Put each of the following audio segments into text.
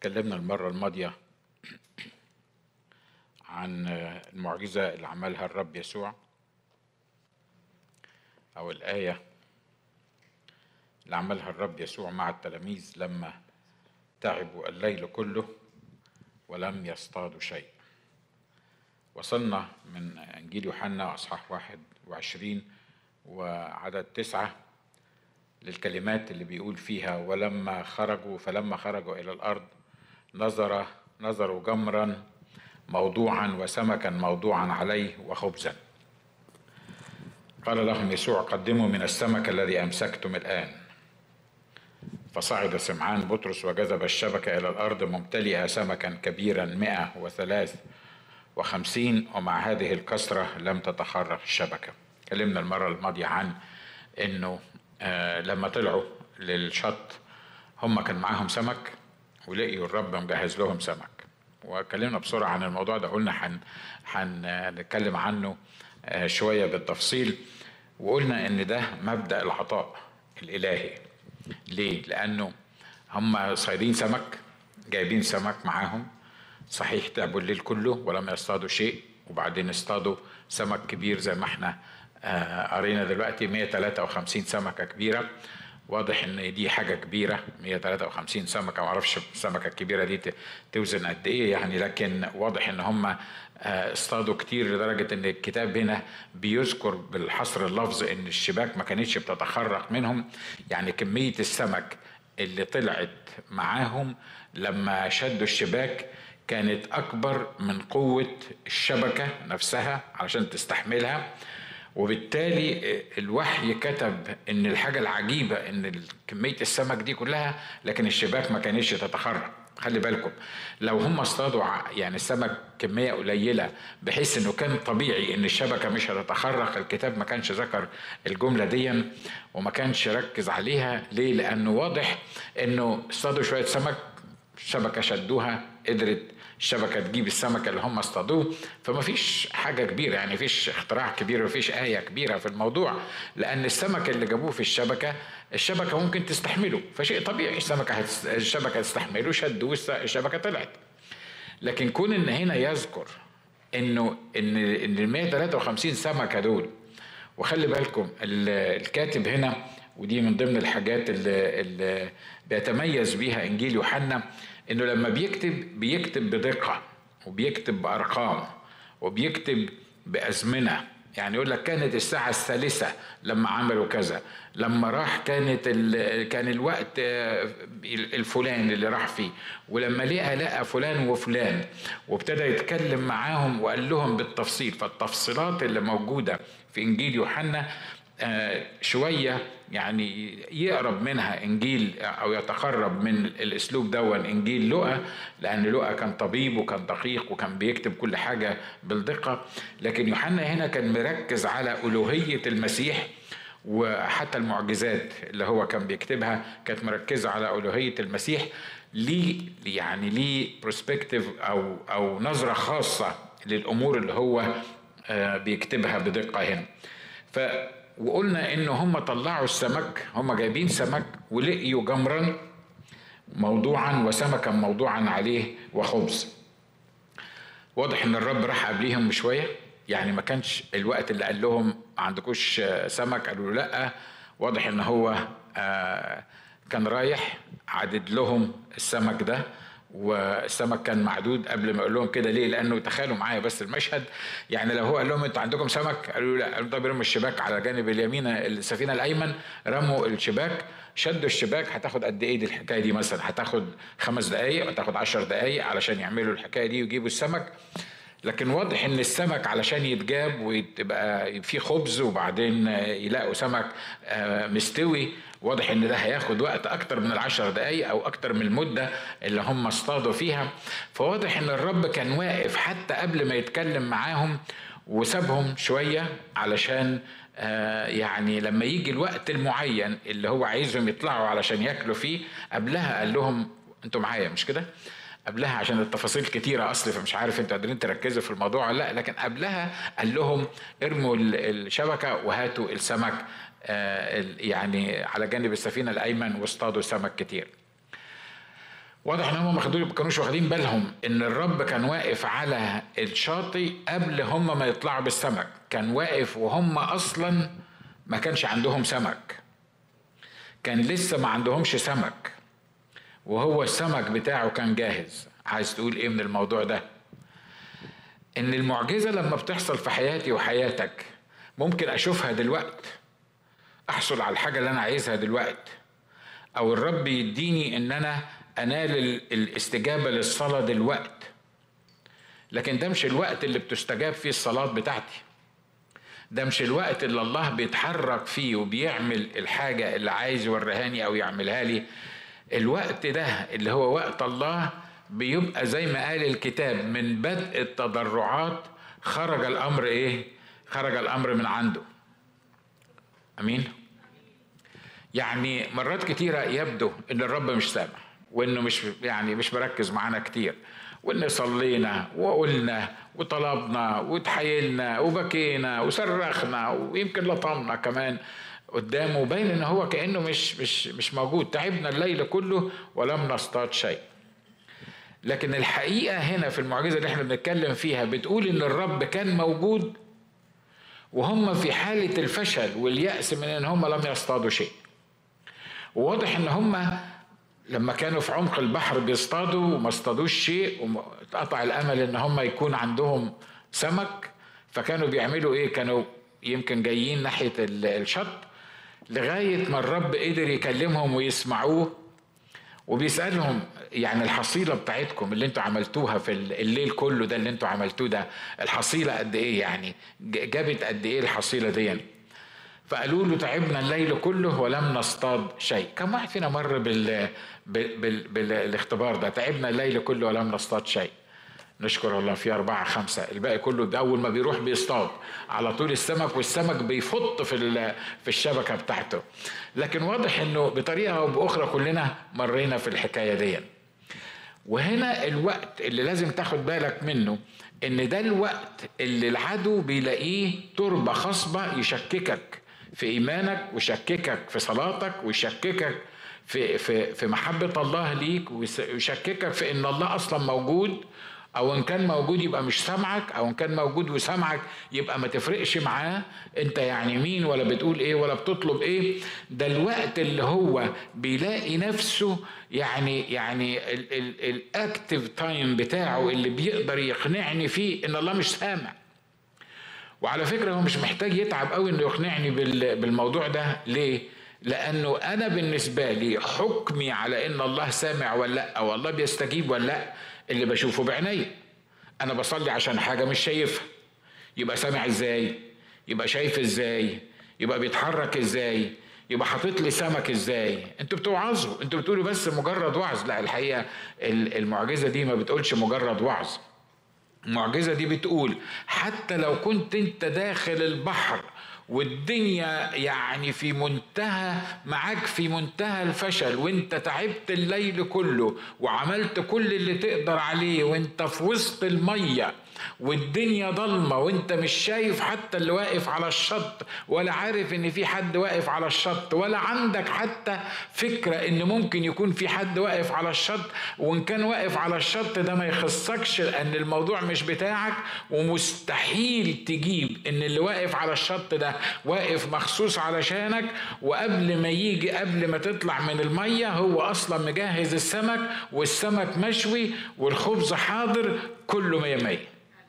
اتكلمنا المرة الماضية عن المعجزة اللي عملها الرب يسوع أو الآية اللي عملها الرب يسوع مع التلاميذ لما تعبوا الليل كله ولم يصطادوا شيء وصلنا من إنجيل يوحنا أصحاح واحد وعشرين وعدد تسعة للكلمات اللي بيقول فيها ولما خرجوا فلما خرجوا إلى الأرض نظر نظروا جمرا موضوعا وسمكا موضوعا عليه وخبزا قال لهم يسوع قدموا من السمك الذي أمسكتم الآن فصعد سمعان بطرس وجذب الشبكة إلى الأرض ممتلئة سمكا كبيرا مئة وثلاث وخمسين ومع هذه الكسرة لم تتخرق الشبكة كلمنا المرة الماضية عن أنه آه لما طلعوا للشط هم كان معاهم سمك ولقيوا الرب مجهز لهم سمك وكلمنا بسرعة عن الموضوع ده قلنا هنتكلم عنه آه شوية بالتفصيل وقلنا ان ده مبدأ العطاء الإلهي ليه؟ لأنه هم صيادين سمك جايبين سمك معاهم صحيح تعبوا الليل كله ولم يصطادوا شيء وبعدين اصطادوا سمك كبير زي ما احنا آه قرينا دلوقتي 153 سمكة كبيرة واضح ان دي حاجة كبيرة 153 سمكة معرفش السمكة الكبيرة دي توزن قد ايه يعني لكن واضح ان هم اصطادوا كتير لدرجة ان الكتاب هنا بيذكر بالحصر اللفظ ان الشباك ما كانتش بتتخرق منهم يعني كمية السمك اللي طلعت معاهم لما شدوا الشباك كانت اكبر من قوة الشبكة نفسها علشان تستحملها وبالتالي الوحي كتب ان الحاجه العجيبه ان كميه السمك دي كلها لكن الشباك ما كانتش تتخرج خلي بالكم لو هم اصطادوا يعني السمك كميه قليله بحيث انه كان طبيعي ان الشبكه مش هتتخرق الكتاب ما كانش ذكر الجمله دي وما كانش ركز عليها ليه لانه واضح انه اصطادوا شويه سمك الشبكه شدوها قدرت الشبكه تجيب السمكه اللي هم اصطادوه فما فيش حاجه كبيره يعني فيش اختراع كبير ما فيش ايه كبيره في الموضوع لان السمك اللي جابوه في الشبكه الشبكه ممكن تستحمله فشيء طبيعي السمكه هتس... الشبكه تستحمله شدوه الشبكه طلعت لكن كون ان هنا يذكر انه ان ان ال 153 سمكه دول وخلي بالكم الكاتب هنا ودي من ضمن الحاجات اللي, اللي بيتميز بيها انجيل يوحنا انه لما بيكتب بيكتب بدقه وبيكتب بارقام وبيكتب بازمنه يعني يقول لك كانت الساعة الثالثة لما عملوا كذا لما راح كانت ال... كان الوقت الفلان اللي راح فيه ولما لقى لقى فلان وفلان وابتدى يتكلم معاهم وقال لهم بالتفصيل فالتفصيلات اللي موجودة في إنجيل يوحنا آه شوية يعني يقرب منها إنجيل أو يتقرب من الأسلوب دون إنجيل لقى لأن لقى كان طبيب وكان دقيق وكان بيكتب كل حاجة بالدقة لكن يوحنا هنا كان مركز على ألوهية المسيح وحتى المعجزات اللي هو كان بيكتبها كانت مركزة على ألوهية المسيح ليه يعني ليه برسبكتيف أو أو نظرة خاصة للأمور اللي هو آه بيكتبها بدقة هنا ف وقلنا ان هم طلعوا السمك هم جايبين سمك ولقيوا جمرا موضوعا وسمكا موضوعا عليه وخبز واضح ان الرب راح قبليهم بشويه يعني ما كانش الوقت اللي قال لهم ما عندكوش سمك قالوا له لا واضح ان هو كان رايح عدد لهم السمك ده والسمك كان معدود قبل ما يقول لهم كده ليه؟ لانه تخيلوا معايا بس المشهد يعني لو هو قال لهم انتوا عندكم سمك؟ قالوا لا قالوا طب رموا الشباك على جانب اليمين السفينه الايمن رموا الشباك شدوا الشباك هتاخد قد ايه دي الحكايه دي مثلا؟ هتاخد خمس دقائق هتاخد عشر دقائق علشان يعملوا الحكايه دي ويجيبوا السمك لكن واضح ان السمك علشان يتجاب ويبقى في خبز وبعدين يلاقوا سمك مستوي واضح ان ده هياخد وقت اكتر من العشر دقايق او اكتر من المدة اللي هم اصطادوا فيها فواضح ان الرب كان واقف حتى قبل ما يتكلم معاهم وسابهم شوية علشان آه يعني لما يجي الوقت المعين اللي هو عايزهم يطلعوا علشان ياكلوا فيه قبلها قال لهم انتوا معايا مش كده؟ قبلها عشان التفاصيل كتيرة أصل فمش عارف أنتوا قادرين تركزوا في الموضوع ولا لا لكن قبلها قال لهم ارموا الشبكة وهاتوا السمك يعني على جانب السفينة الأيمن واصطادوا سمك كتير واضح ان هم ما كانوش واخدين بالهم ان الرب كان واقف على الشاطئ قبل هم ما يطلعوا بالسمك كان واقف وهم اصلا ما كانش عندهم سمك كان لسه ما عندهمش سمك وهو السمك بتاعه كان جاهز عايز تقول ايه من الموضوع ده ان المعجزه لما بتحصل في حياتي وحياتك ممكن اشوفها دلوقت احصل على الحاجه اللي انا عايزها دلوقت او الرب يديني ان انا انال الاستجابه للصلاه دلوقت لكن ده مش الوقت اللي بتستجاب فيه الصلاه بتاعتي ده مش الوقت اللي الله بيتحرك فيه وبيعمل الحاجه اللي عايز يوريهاني او يعملها لي الوقت ده اللي هو وقت الله بيبقى زي ما قال الكتاب من بدء التضرعات خرج الامر ايه خرج الامر من عنده امين يعني مرات كتيره يبدو ان الرب مش سامع وانه مش يعني مش مركز معانا كتير وان صلينا وقلنا وطلبنا وتحايلنا وبكينا وصرخنا ويمكن لطمنا كمان قدامه باين ان هو كانه مش مش مش موجود تعبنا الليل كله ولم نصطاد شيء لكن الحقيقه هنا في المعجزه اللي احنا بنتكلم فيها بتقول ان الرب كان موجود وهم في حاله الفشل والياس من ان هم لم يصطادوا شيء وواضح ان هم لما كانوا في عمق البحر بيصطادوا وما اصطادوش شيء وقطع الامل ان هم يكون عندهم سمك فكانوا بيعملوا ايه كانوا يمكن جايين ناحيه الشط لغايه ما الرب قدر يكلمهم ويسمعوه وبيسالهم يعني الحصيله بتاعتكم اللي انتوا عملتوها في الليل كله ده اللي انتوا عملتوه ده الحصيله قد ايه يعني جابت قد ايه الحصيله دي فقالوا له تعبنا الليل كله ولم نصطاد شيء كم واحد فينا مر بال... بال... بال... بالاختبار ده تعبنا الليل كله ولم نصطاد شيء نشكر الله في أربعة خمسة الباقي كله ده أول ما بيروح بيصطاد على طول السمك والسمك بيفط في في الشبكة بتاعته لكن واضح إنه بطريقة أو بأخرى كلنا مرينا في الحكاية دي وهنا الوقت اللي لازم تاخد بالك منه إن ده الوقت اللي العدو بيلاقيه تربة خصبة يشككك في إيمانك ويشككك في صلاتك ويشككك في في في محبة الله ليك ويشككك في إن الله أصلا موجود او ان كان موجود يبقى مش سامعك او ان كان موجود وسامعك يبقى ما تفرقش معاه انت يعني مين ولا بتقول ايه ولا بتطلب ايه ده الوقت اللي هو بيلاقي نفسه يعني يعني الاكتف تايم بتاعه اللي بيقدر يقنعني فيه ان الله مش سامع وعلى فكره هو مش محتاج يتعب قوي انه يقنعني بالموضوع ده ليه لانه انا بالنسبه لي حكمي على ان الله سامع ولا لا او الله بيستجيب ولا لا اللي بشوفه بعيني انا بصلي عشان حاجه مش شايفها يبقى سامع ازاي يبقى شايف ازاي يبقى بيتحرك ازاي يبقى حاطط لي سمك ازاي انتوا بتوعظوا انتوا بتقولوا بس مجرد وعظ لا الحقيقه المعجزه دي ما بتقولش مجرد وعظ المعجزه دي بتقول حتى لو كنت انت داخل البحر والدنيا يعني في منتهى معاك في منتهى الفشل وانت تعبت الليل كله وعملت كل اللي تقدر عليه وانت في وسط الميه والدنيا ضلمة وانت مش شايف حتى اللي واقف على الشط ولا عارف ان في حد واقف على الشط ولا عندك حتى فكرة ان ممكن يكون في حد واقف على الشط وان كان واقف على الشط ده ما يخصكش لان الموضوع مش بتاعك ومستحيل تجيب ان اللي واقف على الشط ده واقف مخصوص علشانك وقبل ما يجي قبل ما تطلع من المية هو اصلا مجهز السمك والسمك مشوي والخبز حاضر كله مية مية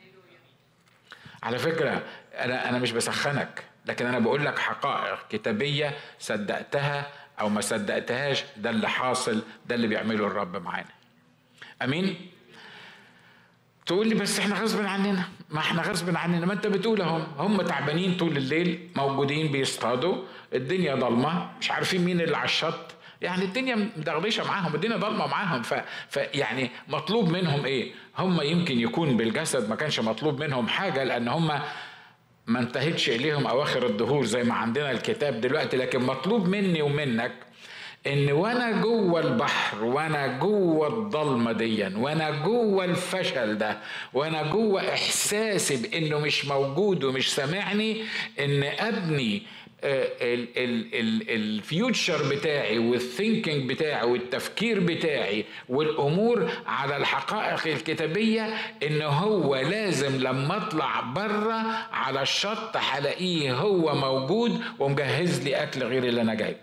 على فكرة أنا أنا مش بسخنك لكن أنا بقول لك حقائق كتابية صدقتها أو ما صدقتهاش ده اللي حاصل ده اللي بيعمله الرب معانا أمين تقول لي بس احنا غصب عننا ما احنا غصب عننا ما انت بتقول اهم هم تعبانين طول الليل موجودين بيصطادوا الدنيا ضلمه مش عارفين مين اللي على الشط يعني الدنيا مدغدشه معاهم الدنيا ضلمه معاهم ف... فيعني مطلوب منهم ايه هم يمكن يكون بالجسد ما كانش مطلوب منهم حاجه لان هم ما انتهتش اليهم اواخر الدهور زي ما عندنا الكتاب دلوقتي لكن مطلوب مني ومنك ان وانا جوه البحر وانا جوه الضلمه دي وانا جوه الفشل ده وانا جوه احساسي بانه مش موجود ومش سامعني ان ابني الفيوتشر بتاعي والثينكينج بتاعي والتفكير بتاعي والامور على الحقائق الكتابيه ان هو لازم لما اطلع بره على الشط هلاقيه هو موجود ومجهز لي اكل غير اللي انا جايبه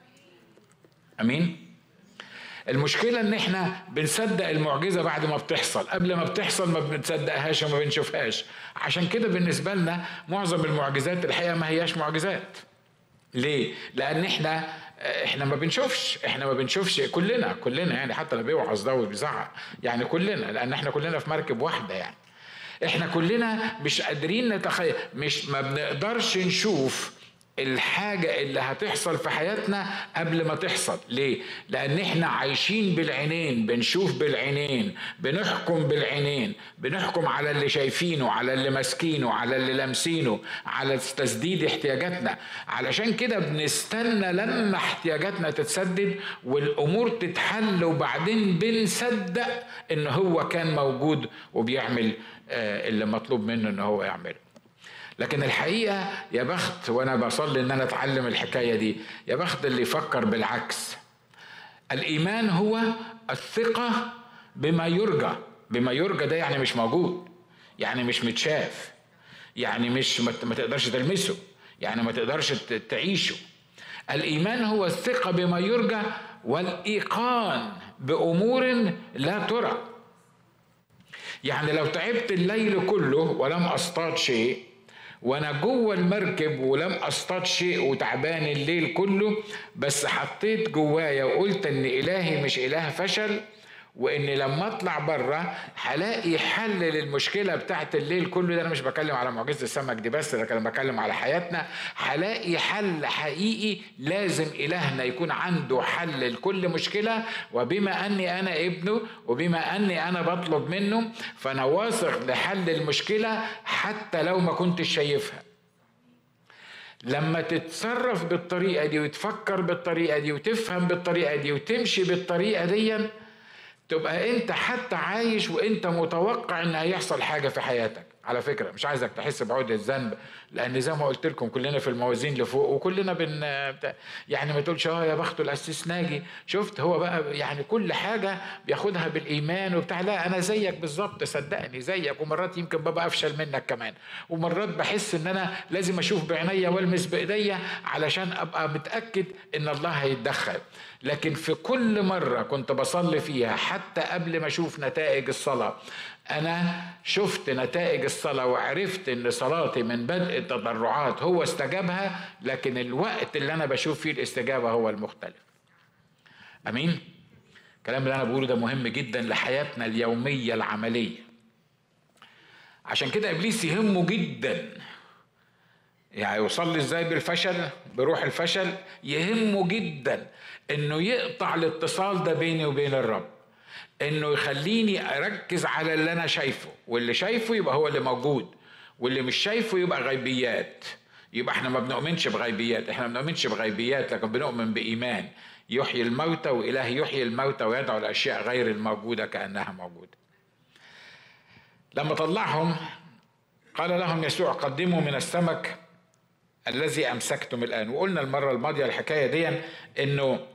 امين المشكله ان احنا بنصدق المعجزه بعد ما بتحصل قبل ما بتحصل ما بنصدقهاش وما بنشوفهاش عشان كده بالنسبه لنا معظم المعجزات الحقيقه ما هياش معجزات ليه لان احنا احنا ما بنشوفش احنا ما بنشوفش كلنا كلنا يعني حتى اللي بيوعظ ده وبيزعق يعني كلنا لان احنا كلنا في مركب واحده يعني احنا كلنا مش قادرين نتخيل مش ما بنقدرش نشوف الحاجة اللي هتحصل في حياتنا قبل ما تحصل ليه؟ لأن احنا عايشين بالعينين بنشوف بالعينين بنحكم بالعينين بنحكم على اللي شايفينه على اللي ماسكينه على اللي لامسينه على تسديد احتياجاتنا علشان كده بنستنى لما احتياجاتنا تتسدد والأمور تتحل وبعدين بنصدق إن هو كان موجود وبيعمل آه، اللي مطلوب منه إن هو يعمله لكن الحقيقه يا بخت وانا بصلي ان انا اتعلم الحكايه دي يا بخت اللي يفكر بالعكس الايمان هو الثقه بما يرجى بما يرجى ده يعني مش موجود يعني مش متشاف يعني مش ما تقدرش تلمسه يعني ما تقدرش تعيشه الايمان هو الثقه بما يرجى والايقان بامور لا ترى يعني لو تعبت الليل كله ولم اصطاد شيء وانا جوه المركب ولم اصطاد شيء وتعبان الليل كله بس حطيت جوايا وقلت ان الهي مش اله فشل وان لما اطلع بره هلاقي حل للمشكله بتاعت الليل كله ده انا مش بكلم على معجزه السمك دي بس لكن انا بكلم على حياتنا هلاقي حل حقيقي لازم الهنا يكون عنده حل لكل مشكله وبما اني انا ابنه وبما اني انا بطلب منه فانا واثق لحل المشكله حتى لو ما كنتش شايفها لما تتصرف بالطريقه دي وتفكر بالطريقه دي وتفهم بالطريقه دي وتمشي بالطريقه دي تبقى انت حتى عايش وانت متوقع ان هيحصل حاجه في حياتك على فكره مش عايزك تحس بعود الذنب لان زي ما قلت لكم كلنا في الموازين لفوق وكلنا بن يعني ما تقولش اه يا بخته الاسيس ناجي شفت هو بقى يعني كل حاجه بياخدها بالايمان وبتاع لا انا زيك بالظبط صدقني زيك ومرات يمكن بابا افشل منك كمان ومرات بحس ان انا لازم اشوف بعينيا والمس بايديا علشان ابقى متاكد ان الله هيتدخل لكن في كل مره كنت بصلي فيها حتى قبل ما اشوف نتائج الصلاه انا شفت نتائج الصلاه وعرفت ان صلاتي من بدء التضرعات هو استجابها لكن الوقت اللي انا بشوف فيه الاستجابه هو المختلف امين الكلام اللي انا بقوله ده مهم جدا لحياتنا اليوميه العمليه عشان كده ابليس يهمه جدا يعني يوصل لي ازاي بالفشل بروح الفشل يهمه جدا انه يقطع الاتصال ده بيني وبين الرب انه يخليني اركز على اللي انا شايفه واللي شايفه يبقى هو اللي موجود واللي مش شايفه يبقى غيبيات يبقى احنا ما بنؤمنش بغيبيات احنا ما بنؤمنش بغيبيات لكن بنؤمن بايمان يحيي الموتى واله يحيي الموتى ويدعو الاشياء غير الموجوده كانها موجوده لما طلعهم قال لهم يسوع قدموا من السمك الذي امسكتم الان وقلنا المره الماضيه الحكايه دي انه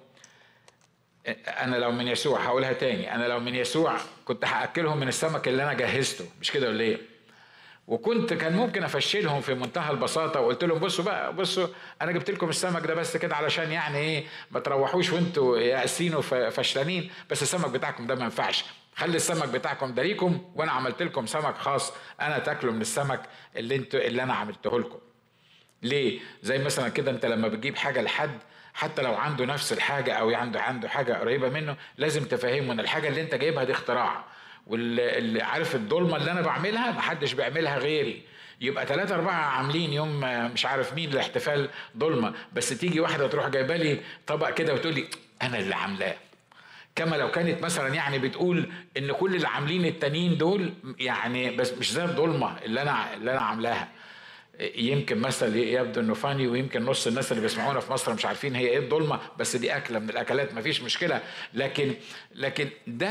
انا لو من يسوع هقولها تاني انا لو من يسوع كنت هاكلهم من السمك اللي انا جهزته مش كده ولا ايه وكنت كان ممكن افشلهم في منتهى البساطه وقلت لهم بصوا بقى بصوا انا جبت لكم السمك ده بس كده علشان يعني ايه ما تروحوش وانتوا يائسين وفشلانين بس السمك بتاعكم ده ما ينفعش خلي السمك بتاعكم ده ليكم وانا عملت لكم سمك خاص انا تاكلوا من السمك اللي انتوا اللي انا عملته لكم ليه زي مثلا كده انت لما بتجيب حاجه لحد حتى لو عنده نفس الحاجه او عنده عنده حاجه قريبه منه لازم تفهمه ان الحاجه اللي انت جايبها دي اختراع واللي عارف الضلمه اللي انا بعملها محدش بيعملها غيري يبقى ثلاثة أربعة عاملين يوم مش عارف مين لاحتفال ضلمة بس تيجي واحدة تروح جايبة لي طبق كده وتقول لي أنا اللي عاملاه كما لو كانت مثلا يعني بتقول ان كل اللي عاملين التانيين دول يعني بس مش زي الضلمه اللي انا اللي انا عاملاها يمكن مثل يبدو انه فاني ويمكن نص الناس اللي بيسمعونا في مصر مش عارفين هي ايه الضلمه بس دي اكله من الاكلات مفيش مشكله لكن لكن ده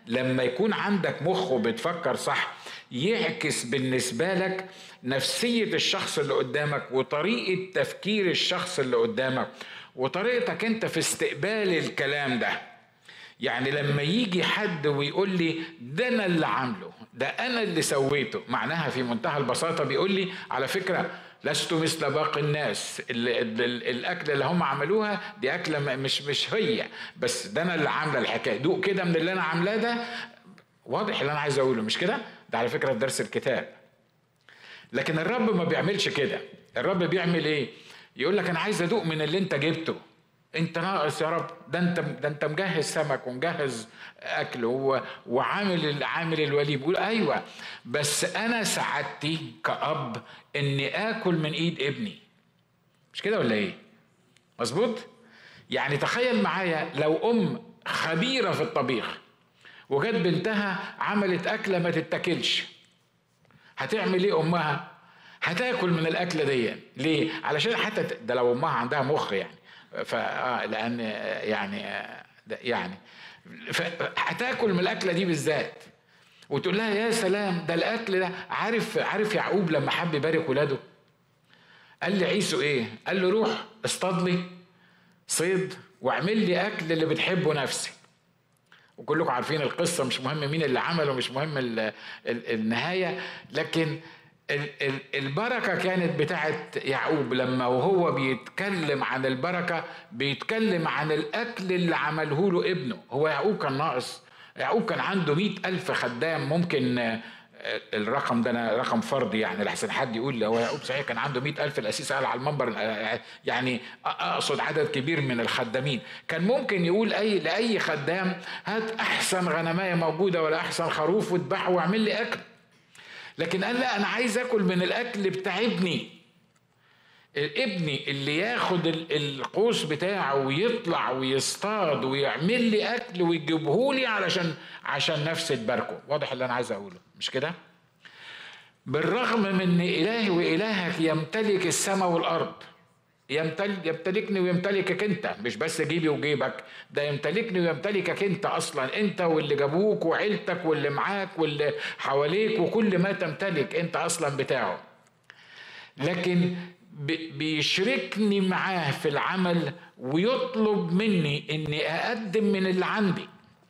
لما يكون عندك مخ وبتفكر صح يعكس بالنسبة لك نفسية الشخص اللي قدامك وطريقة تفكير الشخص اللي قدامك وطريقتك انت في استقبال الكلام ده يعني لما يجي حد ويقول لي ده انا اللي عامله ده انا اللي سويته معناها في منتهى البساطة بيقول لي على فكرة لست مثل باقي الناس الاكل اللي هم عملوها دي اكله مش مش هي بس ده انا اللي عامله الحكايه دوق كده من اللي انا عاملاه ده واضح اللي انا عايز اقوله مش كده ده على فكره في درس الكتاب لكن الرب ما بيعملش كده الرب بيعمل ايه يقول لك انا عايز ادوق من اللي انت جبته انت ناقص يا رب ده انت ده انت مجهز سمك ومجهز اكل وعامل عامل الوليم بيقول ايوه بس انا سعادتي كاب اني اكل من ايد ابني مش كده ولا ايه مظبوط يعني تخيل معايا لو ام خبيره في الطبيخ وجت بنتها عملت اكله ما تتاكلش هتعمل ايه امها هتاكل من الاكله دي ليه علشان حتى ده لو امها عندها مخ يعني ف آه، لان يعني يعني هتاكل من الاكله دي بالذات وتقول لها يا سلام ده الاكل ده عارف عارف يعقوب لما حب يبارك ولاده قال لي عيسو ايه قال له روح اصطاد لي صيد واعمل لي اكل اللي بتحبه نفسي وكلكم عارفين القصه مش مهم مين اللي عمله مش مهم النهايه لكن البركة كانت بتاعت يعقوب لما وهو بيتكلم عن البركة بيتكلم عن الأكل اللي عمله له ابنه هو يعقوب كان ناقص يعقوب كان عنده مئة ألف خدام ممكن آه، الرقم ده أنا رقم فردي يعني لحسن حد يقول لي هو يعقوب صحيح كان عنده مئة ألف الأسيس قال على المنبر آه، يعني أقصد عدد كبير من الخدامين كان ممكن يقول أي لأي خدام هات أحسن غنماية موجودة ولا أحسن خروف واذبحه واعمل لي أكل لكن قال لا انا عايز اكل من الاكل بتاع ابني ابني اللي ياخد القوس بتاعه ويطلع ويصطاد ويعمل لي اكل ويجيبه لي علشان عشان نفسي تباركه واضح اللي انا عايز اقوله مش كده بالرغم من ان الهي والهك يمتلك السماء والارض يمتلكني ويمتلكك انت مش بس جيبي وجيبك ده يمتلكني ويمتلكك انت اصلا انت واللي جابوك وعيلتك واللي معاك واللي حواليك وكل ما تمتلك انت اصلا بتاعه لكن بيشركني معاه في العمل ويطلب مني اني اقدم من اللي عندي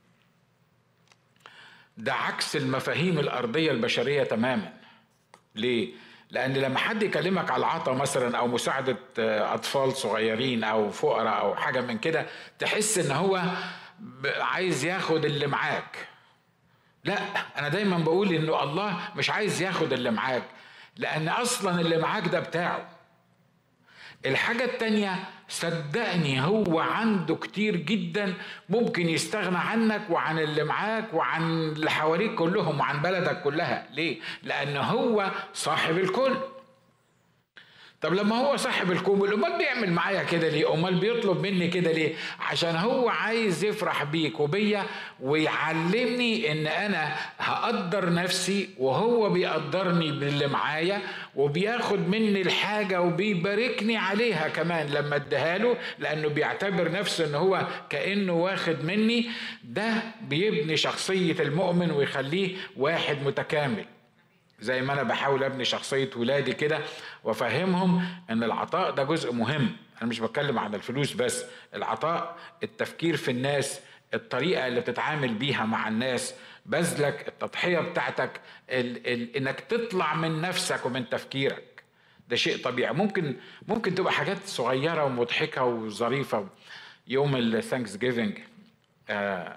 ده عكس المفاهيم الارضيه البشريه تماما ليه لان لما حد يكلمك على العطا مثلا او مساعده آه، اطفال صغيرين او فقراء او حاجه من كده تحس ان هو عايز ياخد اللي معاك لا انا دايما بقول انه الله مش عايز ياخد اللي معاك لان اصلا اللي معاك ده بتاعه الحاجة التانية صدقني هو عنده كتير جدا ممكن يستغنى عنك وعن اللي معاك وعن اللي حواليك كلهم وعن بلدك كلها ليه؟ لأن هو صاحب الكل طب لما هو صاحب الكون امال بيعمل معايا كده ليه امال بيطلب مني كده ليه عشان هو عايز يفرح بيك وبيا ويعلمني ان انا هقدر نفسي وهو بيقدرني باللي معايا وبياخد مني الحاجة وبيباركني عليها كمان لما اديها له لانه بيعتبر نفسه ان هو كانه واخد مني ده بيبني شخصية المؤمن ويخليه واحد متكامل زي ما انا بحاول ابني شخصيه ولادي كده وافهمهم ان العطاء ده جزء مهم انا مش بتكلم عن الفلوس بس العطاء التفكير في الناس الطريقه اللي بتتعامل بيها مع الناس بذلك التضحيه بتاعتك ال ال انك تطلع من نفسك ومن تفكيرك ده شيء طبيعي ممكن ممكن تبقى حاجات صغيره ومضحكه وظريفه يوم الثانكس جيفنج آه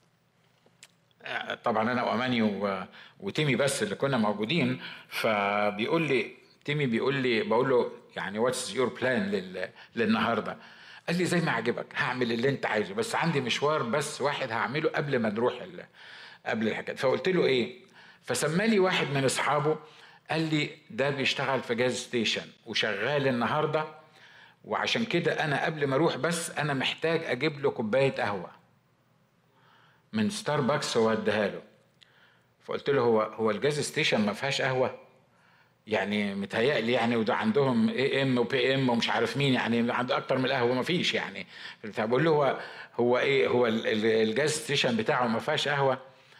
طبعا انا واماني وتيمي بس اللي كنا موجودين فبيقول لي تيمي بيقول لي بقول له يعني واتس يور بلان للنهارده قال لي زي ما عجبك هعمل اللي انت عايزه بس عندي مشوار بس واحد هعمله قبل ما نروح قبل الحكايه فقلت له ايه فسمالي واحد من اصحابه قال لي ده بيشتغل في جاز ستيشن وشغال النهارده وعشان كده انا قبل ما اروح بس انا محتاج اجيب له كوبايه قهوه من ستاربكس واديها له فقلت له هو هو الجاز ستيشن ما فيهاش قهوه يعني متهيألي يعني وده عندهم اي ام وبي ام ومش عارف مين يعني عنده اكتر من القهوه ما فيش يعني فبقول له هو هو ايه هو الجاز ستيشن بتاعه ما فيهاش قهوه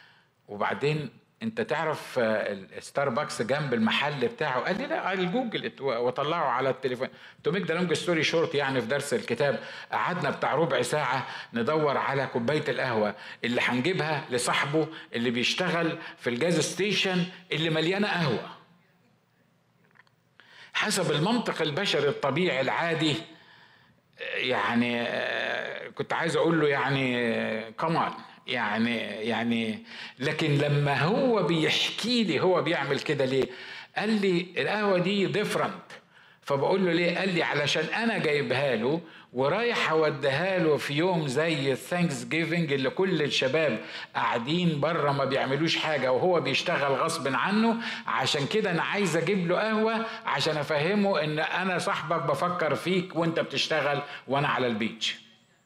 وبعدين انت تعرف ستاربكس جنب المحل بتاعه قال لي لا على الجوجل وطلعه على التليفون تو ميك ذا لونج ستوري شورت يعني في درس الكتاب قعدنا بتاع ربع ساعه ندور على كوبايه القهوه اللي هنجيبها لصاحبه اللي بيشتغل في الجاز ستيشن اللي مليانه قهوه حسب المنطق البشري الطبيعي العادي يعني آه، كنت عايز اقول له يعني كمان يعني يعني لكن لما هو بيحكي لي هو بيعمل كده ليه قال لي القهوه دي ديفرنت فبقول له ليه قال لي علشان انا جايبها له ورايح اوديها له في يوم زي الثانكس جيفنج اللي كل الشباب قاعدين بره ما بيعملوش حاجه وهو بيشتغل غصب عنه عشان كده انا عايز اجيب له قهوه عشان افهمه ان انا صاحبك بفكر فيك وانت بتشتغل وانا على البيتش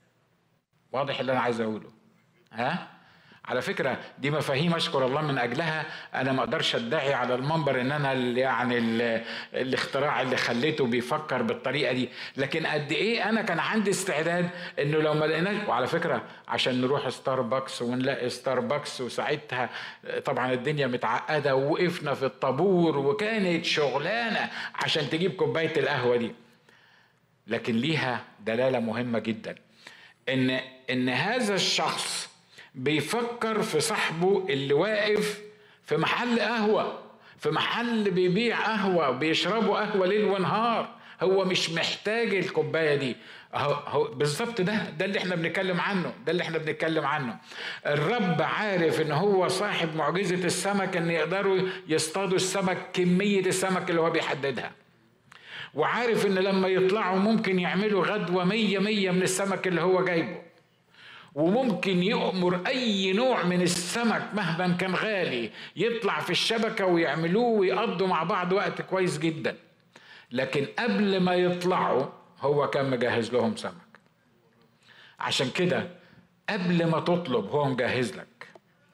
واضح اللي انا عايز اقوله ها على فكرة دي مفاهيم أشكر الله من أجلها أنا ما أقدرش أدعي على المنبر إن أنا اللي يعني اللي الاختراع اللي خليته بيفكر بالطريقة دي لكن قد إيه أنا كان عندي استعداد إنه لو ما لقيناش وعلى فكرة عشان نروح ستاربكس ونلاقي ستاربكس وساعتها طبعا الدنيا متعقدة ووقفنا في الطابور وكانت شغلانة عشان تجيب كوباية القهوة دي لكن ليها دلالة مهمة جدا إن إن هذا الشخص بيفكر في صاحبه اللي واقف في محل قهوة في محل بيبيع قهوة بيشربوا قهوة ليل ونهار هو مش محتاج الكوبايه دي هو بالظبط ده ده اللي احنا بنتكلم عنه ده اللي احنا بنتكلم عنه الرب عارف ان هو صاحب معجزه السمك ان يقدروا يصطادوا السمك كميه السمك اللي هو بيحددها وعارف ان لما يطلعوا ممكن يعملوا غدوه مية مية من السمك اللي هو جايبه وممكن يأمر أي نوع من السمك مهما كان غالي يطلع في الشبكة ويعملوه ويقضوا مع بعض وقت كويس جدا لكن قبل ما يطلعوا هو كان مجهز لهم سمك عشان كده قبل ما تطلب هو مجهز لك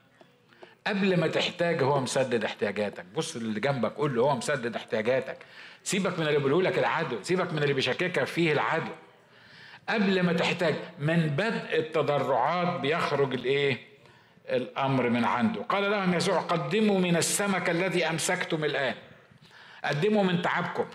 قبل ما تحتاج هو مسدد احتياجاتك بص اللي جنبك قول له هو مسدد احتياجاتك سيبك من اللي بيقوله لك العدو سيبك من اللي بيشككك فيه العدو قبل ما تحتاج من بدء التضرعات بيخرج الايه الامر من عنده قال لهم يسوع قدموا من السمك الذي امسكتم الان قدموا من تعبكم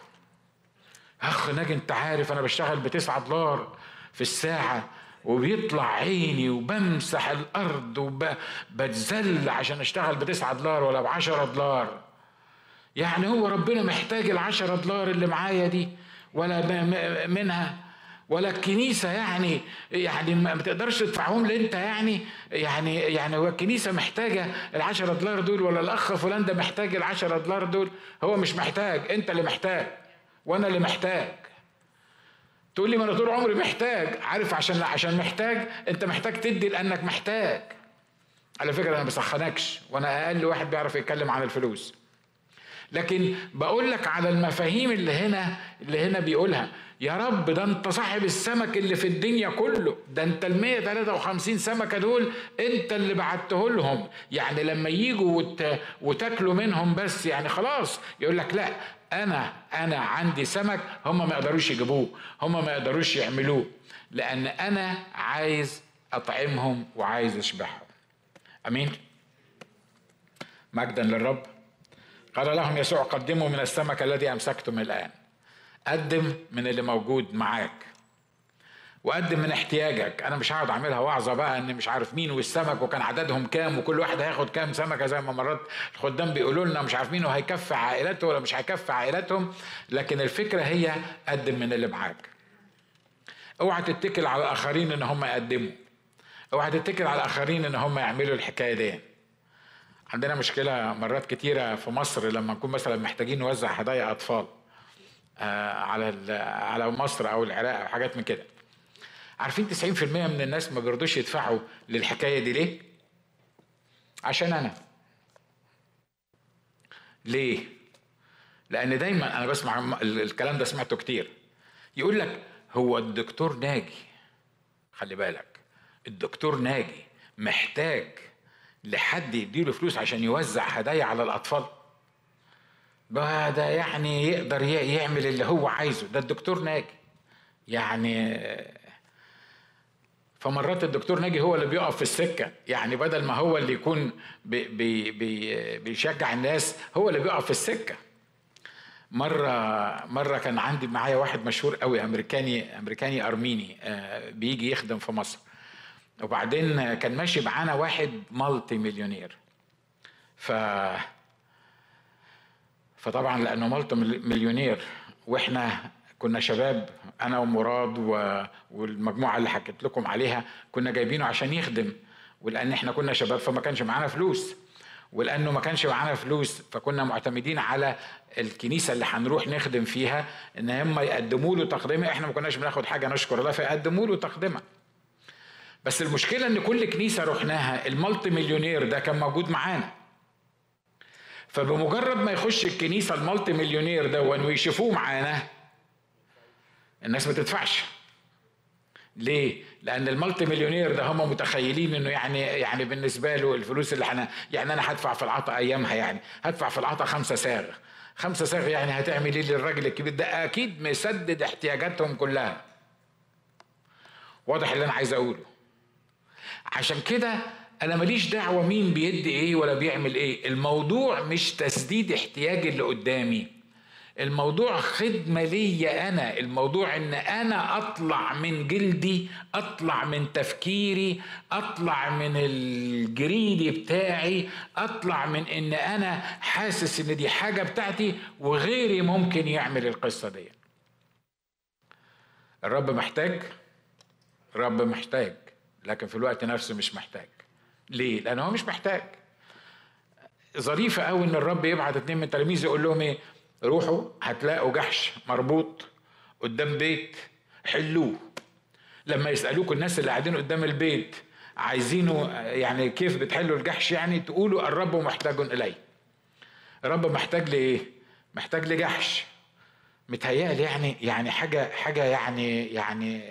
اخ ناجي انت عارف انا بشتغل بتسعة دولار في الساعة وبيطلع عيني وبمسح الارض وبتذل عشان اشتغل بتسعة دولار ولا بعشرة دولار يعني هو ربنا محتاج العشرة دولار اللي معايا دي ولا منها ولا الكنيسة يعني يعني ما تقدرش تدفعهم لي انت يعني يعني يعني هو الكنيسة محتاجة العشرة دولار دول ولا الأخ فلان ده محتاج العشرة دولار دول هو مش محتاج انت اللي محتاج وانا اللي محتاج تقول لي ما انا طول عمري محتاج عارف عشان عشان محتاج انت محتاج تدي لانك محتاج على فكره انا ما بسخنكش وانا اقل واحد بيعرف يتكلم عن الفلوس لكن بقول لك على المفاهيم اللي هنا اللي هنا بيقولها يا رب ده انت صاحب السمك اللي في الدنيا كله ده انت ال 153 سمكه دول انت اللي بعته لهم يعني لما يجوا وت... وتاكلوا منهم بس يعني خلاص يقول لك لا انا انا عندي سمك هم ما يقدروش يجيبوه هم ما يقدروش يعملوه لان انا عايز اطعمهم وعايز اشبعهم امين مجدا للرب قال لهم يسوع قدموا من السمك الذي امسكتم الان قدم من اللي موجود معاك وقدم من احتياجك انا مش هقعد اعملها وعظه بقى ان مش عارف مين والسمك وكان عددهم كام وكل واحد هياخد كام سمكه زي ما مرات الخدام بيقولوا لنا مش عارف مين هيكفي عائلته ولا مش هيكفي عائلتهم لكن الفكره هي قدم من اللي معاك اوعى تتكل على الاخرين ان هم يقدموا اوعى تتكل على الاخرين ان هم يعملوا الحكايه دي عندنا مشكله مرات كتيره في مصر لما نكون مثلا محتاجين نوزع هدايا اطفال آه، على على مصر او العراق او حاجات من كده عارفين 90% من الناس ما بيرضوش يدفعوا للحكايه دي ليه عشان انا ليه لان دايما انا بسمع الكلام ده سمعته كتير يقول لك هو الدكتور ناجي خلي بالك الدكتور ناجي محتاج لحد يديله فلوس عشان يوزع هدايا على الاطفال ده يعني يقدر يعمل اللي هو عايزه ده الدكتور ناجي يعني فمرات الدكتور ناجي هو اللي بيقف في السكه يعني بدل ما هو اللي يكون بي بي بي بيشجع الناس هو اللي بيقف في السكه مره مره كان عندي معايا واحد مشهور قوي امريكاني امريكاني ارميني آه، بيجي يخدم في مصر وبعدين كان ماشي معانا واحد مالتي مليونير ف فطبعا لانه مالتي مليونير واحنا كنا شباب انا ومراد و... والمجموعه اللي حكيت لكم عليها كنا جايبينه عشان يخدم ولان احنا كنا شباب فما كانش معانا فلوس ولانه ما كانش معانا فلوس فكنا معتمدين على الكنيسه اللي هنروح نخدم فيها ان هم يقدموا له تقدمه احنا ما كناش بناخد حاجه نشكر الله فيقدموا له تقدمه بس المشكله ان كل كنيسه رحناها المالتي مليونير ده كان موجود معانا فبمجرد ما يخش الكنيسه المالتي مليونير ده ويشوفوه معانا الناس ما تدفعش ليه؟ لأن المالتي مليونير ده هم متخيلين إنه يعني يعني بالنسبة له الفلوس اللي احنا يعني أنا هدفع في العطا أيامها يعني هدفع في العطا خمسة صاغ خمسة صاغ يعني هتعمل إيه للراجل الكبير ده أكيد مسدد احتياجاتهم كلها واضح اللي أنا عايز أقوله عشان كده أنا ماليش دعوة مين بيدي إيه ولا بيعمل إيه الموضوع مش تسديد احتياج اللي قدامي الموضوع خدمة ليا أنا الموضوع إن أنا أطلع من جلدي أطلع من تفكيري أطلع من الجريدي بتاعي أطلع من إن أنا حاسس إن دي حاجة بتاعتي وغيري ممكن يعمل القصة دي الرب محتاج الرب محتاج لكن في الوقت نفسه مش محتاج ليه؟ لأنه هو مش محتاج ظريفة قوي إن الرب يبعت اتنين من تلاميذه يقول لهم إيه؟ روحوا هتلاقوا جحش مربوط قدام بيت حلوه لما يسألوكوا الناس اللي قاعدين قدام البيت عايزينه يعني كيف بتحلوا الجحش يعني تقولوا الرب محتاج إليه الرب محتاج لإيه؟ محتاج لجحش متهيألي يعني يعني حاجة حاجة يعني يعني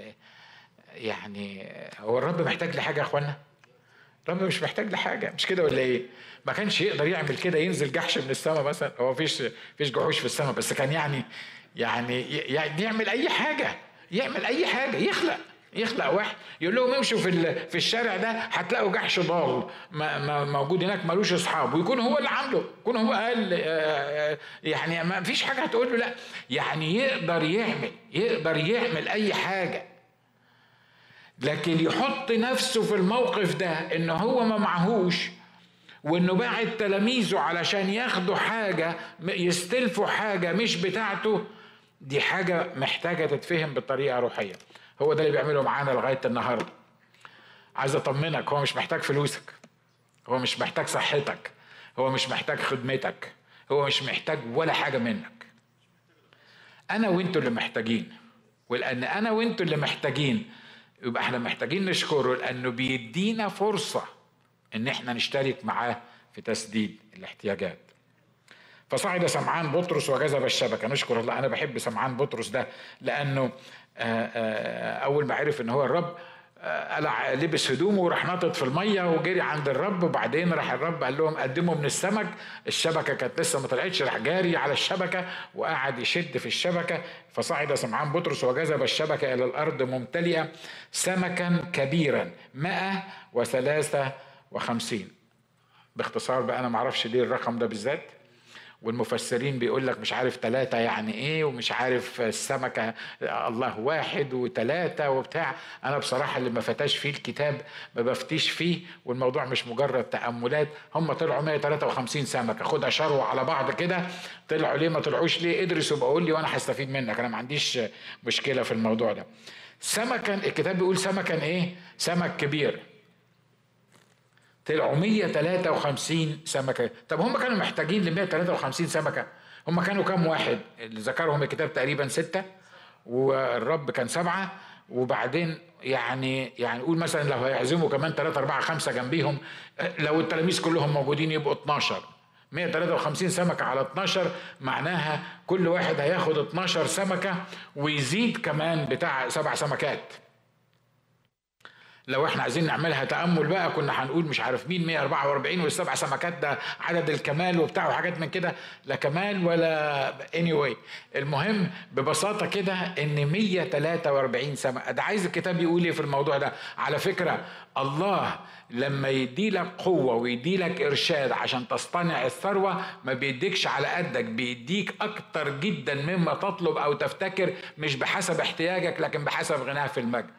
يعني هو الرب محتاج لحاجة يا اخوانا؟ الرب مش محتاج لحاجة مش كده ولا ايه؟ ما كانش يقدر يعمل كده ينزل جحش من السماء مثلا هو فيش فيش جحوش في السماء بس كان يعني يعني يعني يعمل اي حاجه يعمل اي حاجه يخلق يخلق واحد يقول لهم امشوا في في الشارع ده هتلاقوا جحش ضال موجود هناك ملوش اصحاب ويكون هو اللي عامله يكون هو قال آه، آه، يعني ما فيش حاجه هتقول له لا يعني يقدر يعمل يقدر يعمل اي حاجه لكن يحط نفسه في الموقف ده ان هو ما معهوش وانه باعت تلاميذه علشان ياخدوا حاجه يستلفوا حاجه مش بتاعته دي حاجه محتاجه تتفهم بطريقه روحيه هو ده اللي بيعمله معانا لغايه النهارده عايز اطمنك هو مش محتاج فلوسك هو مش محتاج صحتك هو مش محتاج خدمتك هو مش محتاج ولا حاجه منك انا وانتوا اللي محتاجين ولان انا وانتوا اللي محتاجين يبقى احنا محتاجين نشكره لانه بيدينا فرصه ان احنا نشترك معاه في تسديد الاحتياجات فصعد سمعان بطرس وجذب الشبكه نشكر الله انا بحب سمعان بطرس ده لانه آه، آه، اول ما عرف ان هو الرب آه، قلع لبس هدومه وراح ناطط في الميه وجري عند الرب وبعدين راح الرب قال لهم قدموا من السمك الشبكه كانت لسه ما طلعتش راح جاري على الشبكه وقعد يشد في الشبكه فصعد سمعان بطرس وجذب الشبكه الى الارض ممتلئه سمكا كبيرا مائة وثلاثة وخمسين باختصار بقى أنا معرفش ليه الرقم ده بالذات والمفسرين بيقول لك مش عارف ثلاثة يعني ايه ومش عارف السمكة الله واحد وثلاثة وبتاع انا بصراحة اللي ما فتاش فيه الكتاب ما بفتيش فيه والموضوع مش مجرد تأملات هم طلعوا 153 سمكة خدها شروع على بعض كده طلعوا ليه ما طلعوش ليه ادرس وبقول قول لي وانا هستفيد منك انا ما عنديش مشكلة في الموضوع ده سمكا الكتاب بيقول سمكا ايه سمك كبير طلعوا 153 سمكه طب هم كانوا محتاجين ل 153 سمكه هم كانوا كام واحد اللي ذكرهم الكتاب تقريبا ستة والرب كان سبعة وبعدين يعني يعني قول مثلا لو هيعزموا كمان ثلاثة أربعة خمسة جنبيهم لو التلاميذ كلهم موجودين يبقوا 12 153 سمكة على 12 معناها كل واحد هياخد 12 سمكة ويزيد كمان بتاع سبع سمكات لو احنا عايزين نعملها تامل بقى كنا هنقول مش عارف مين 144 والسبع سمكات ده عدد الكمال وبتاع وحاجات من كده لا كمال ولا anyway المهم ببساطه كده ان 143 سمكه ده عايز الكتاب يقول ايه في الموضوع ده على فكره الله لما يدي لك قوه ويدي لك ارشاد عشان تصطنع الثروه ما بيديكش على قدك بيديك اكتر جدا مما تطلب او تفتكر مش بحسب احتياجك لكن بحسب غناه في المجد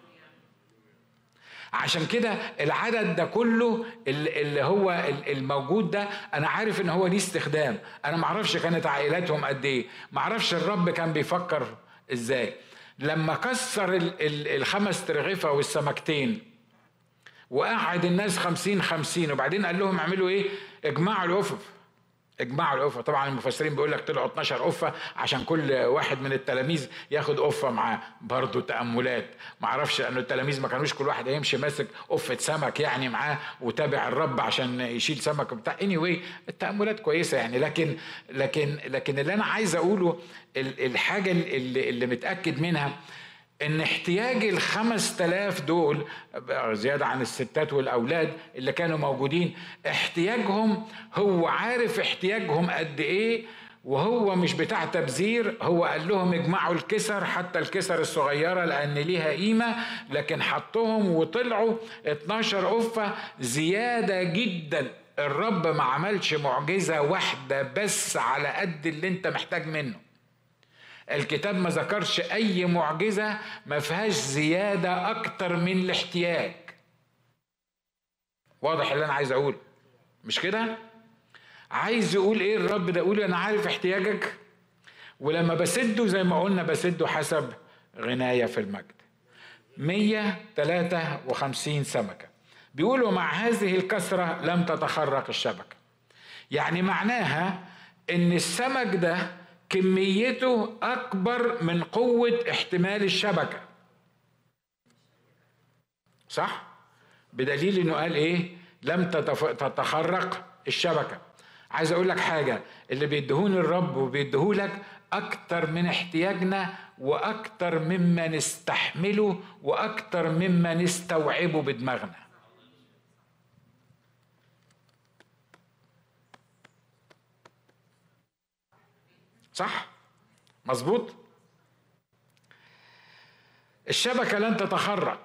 عشان كده العدد ده كله اللي هو الموجود ده انا عارف ان هو ليه استخدام انا ما اعرفش كانت عائلاتهم قد ايه ما اعرفش الرب كان بيفكر ازاي لما كسر الخمس ترغيفه والسمكتين وقعد الناس خمسين خمسين وبعدين قال لهم اعملوا ايه اجمعوا الافف اجمعوا القفه طبعا المفسرين بيقول لك طلعوا 12 قفه عشان كل واحد من التلاميذ ياخد قفه معاه برضه تاملات ما اعرفش انه التلاميذ ما كانوش كل واحد هيمشي ماسك قفه سمك يعني معاه وتابع الرب عشان يشيل سمك بتاع اني anyway التاملات كويسه يعني لكن لكن لكن اللي انا عايز اقوله الحاجه اللي, اللي متاكد منها ان احتياج الخمس تلاف دول زيادة عن الستات والأولاد اللي كانوا موجودين احتياجهم هو عارف احتياجهم قد ايه وهو مش بتاع تبذير هو قال لهم اجمعوا الكسر حتى الكسر الصغيرة لأن ليها قيمة لكن حطهم وطلعوا 12 قفة زيادة جدا الرب ما عملش معجزة واحدة بس على قد اللي انت محتاج منه الكتاب ما ذكرش اي معجزه ما فيهاش زياده اكتر من الاحتياج واضح اللي انا عايز اقوله مش كده عايز يقول ايه الرب ده يقول انا عارف احتياجك ولما بسده زي ما قلنا بسده حسب غناية في المجد 153 سمكة بيقولوا مع هذه الكثرة لم تتخرق الشبكة يعني معناها ان السمك ده كميته اكبر من قوه احتمال الشبكه صح بدليل انه قال ايه لم تتخرق الشبكه عايز اقول لك حاجه اللي بيدهون الرب وبيديهولك اكتر من احتياجنا واكتر مما نستحمله واكتر مما نستوعبه بدماغنا صح مظبوط الشبكه لن تتخرق